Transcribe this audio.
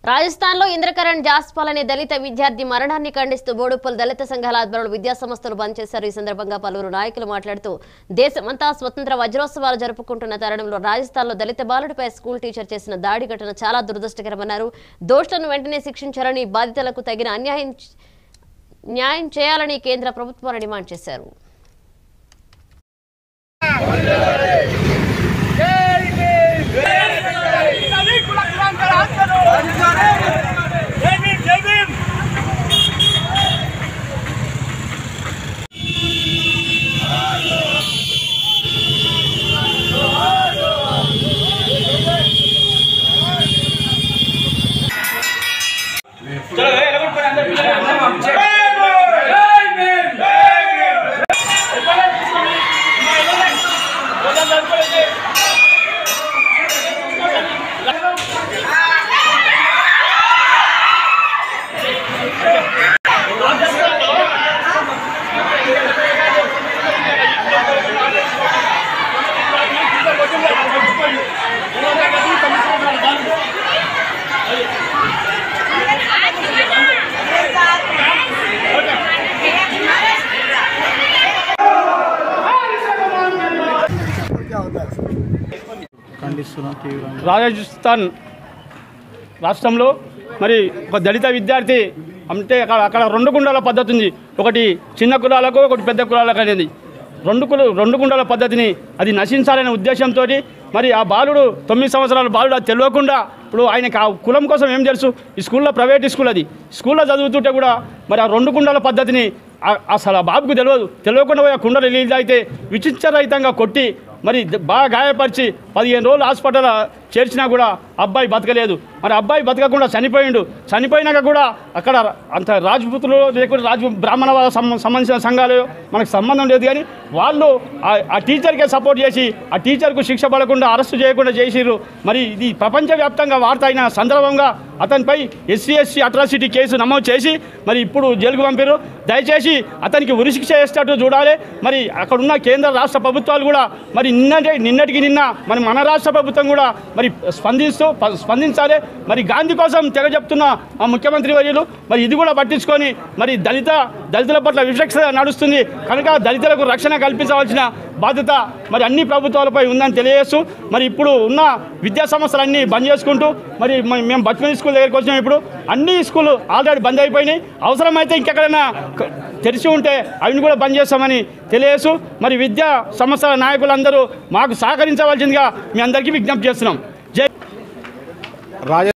రాజస్థాన్లో ఇంద్రకరణ్ జాస్పాల్ అనే దళిత విద్యార్థి మరణాన్ని ఖండిస్తూ బోడుప్పల్ దళిత సంఘాల ఆధ్వర్యంలో విద్యా సంస్థలు బంద్ చేశారు ఈ సందర్భంగా పలువురు నాయకులు మాట్లాడుతూ దేశమంతా స్వతంత్ర వజ్రోత్సవాలు జరుపుకుంటున్న తరుణంలో రాజస్థాన్లో దళిత బాలుడిపై స్కూల్ టీచర్ చేసిన దాడి ఘటన చాలా దురదృష్టకరమన్నారు దోషులను వెంటనే శిక్షించాలని బాధితులకు తగిన అన్యాయం న్యాయం చేయాలని కేంద్ర ప్రభుత్వాన్ని డిమాండ్ చేశారు ఖండిస్తున్నాం తీవ్రంగా రాజస్థాన్ రాష్ట్రంలో మరి ఒక దళిత విద్యార్థి అంటే అక్కడ అక్కడ రెండు గుండాల పద్ధతి ఉంది ఒకటి చిన్న కులాలకు ఒకటి పెద్ద కులాలకు అనేది రెండు కుల రెండు గుండాల పద్ధతిని అది నశించాలనే ఉద్దేశంతో మరి ఆ బాలుడు తొమ్మిది సంవత్సరాల బాలుడు అది తెలియకుండా ఇప్పుడు ఆయనకి ఆ కులం కోసం ఏం తెలుసు ఈ స్కూల్లో ప్రైవేట్ స్కూల్ అది స్కూల్లో చదువుతుంటే కూడా మరి ఆ రెండు కుండల పద్ధతిని ఆ- అసలు ఆ బాబుకు తెలియదు తెలియకుండా పోయి ఆ కుండ రిలీజ్ అయితే విచిత్రరహితంగా కొట్టి మరి ద- బాగా గాయపరిచి పదిహేను రోజులు హాస్పిటల్ చేర్చినా కూడా అబ్బాయి బతకలేదు మరి అబ్బాయి బతకకుండా చనిపోయిండు చనిపోయినాక కూడా అక్కడ అంత రాజపుతులు లేకుంటే రాజు బ్రాహ్మణ వాళ్ళ సంబ- సంబంధించిన సంఘాలు మనకు సంబంధం లేదు కానీ వాళ్ళు ఆ- ఆ టీచర్కే సపోర్ట్ చేసి ఆ టీచర్కు శిక్ష పడకుండా అరెస్టు చేయకుండా చేసిర్రు మరి ఇది ప్రపంచవ్యాప్తంగా వార్త అయిన సందర్భంగా అతనిపై ఎస్సీ ఎస్సీ అట్రాసిటీ కేసు నమోదు చేసి మరి ఇప్పుడు జైలుకు పంపారు దయచేసి అతనికి ఉరిశిక్ష చేసేటట్టు చూడాలి మరి అక్కడ ఉన్న కేంద్ర రాష్ట్ర ప్రభుత్వాలు కూడా మరి నిన్నటి నిన్నటికి నిన్న మరి మన రాష్ట్ర ప్రభుత్వం కూడా మరి స్పందిస్తూ ప- స్పందించాలి మరి గాంధీ కోసం తెగ చెప్తున్న ఆ ముఖ్యమంత్రి వర్యులు మరి ఇది కూడా పట్టించుకొని మరి దళిత దళితుల పట్ల వివక్ష నడుస్తుంది కనుక దళితులకు రక్షణ కల్పించవలసిన బాధ్యత మరి అన్ని ప్రభుత్వాలపై ఉందని తెలియజేస్తూ మరి ఇప్పుడు ఉన్న విద్యా సంస్థలన్నీ బంద్ చేసుకుంటూ మరి మ- మేము బచ్మని స్కూల్ దగ్గరికి వచ్చినాం ఇప్పుడు అన్ని స్కూల్ ఆల్రెడీ బంద్ అయిపోయినాయి అవసరమైతే ఇంకెక్కడైనా క- తెరిచి ఉంటే అవిని కూడా బంద్ చేస్తామని తెలియజేస్తూ మరి విద్యా సంస్థల నాయకులందరూ మాకు సహకరించవలసిందిగా మీ అందరికీ విజ్ఞప్తి చేస్తున్నాం జై రాజ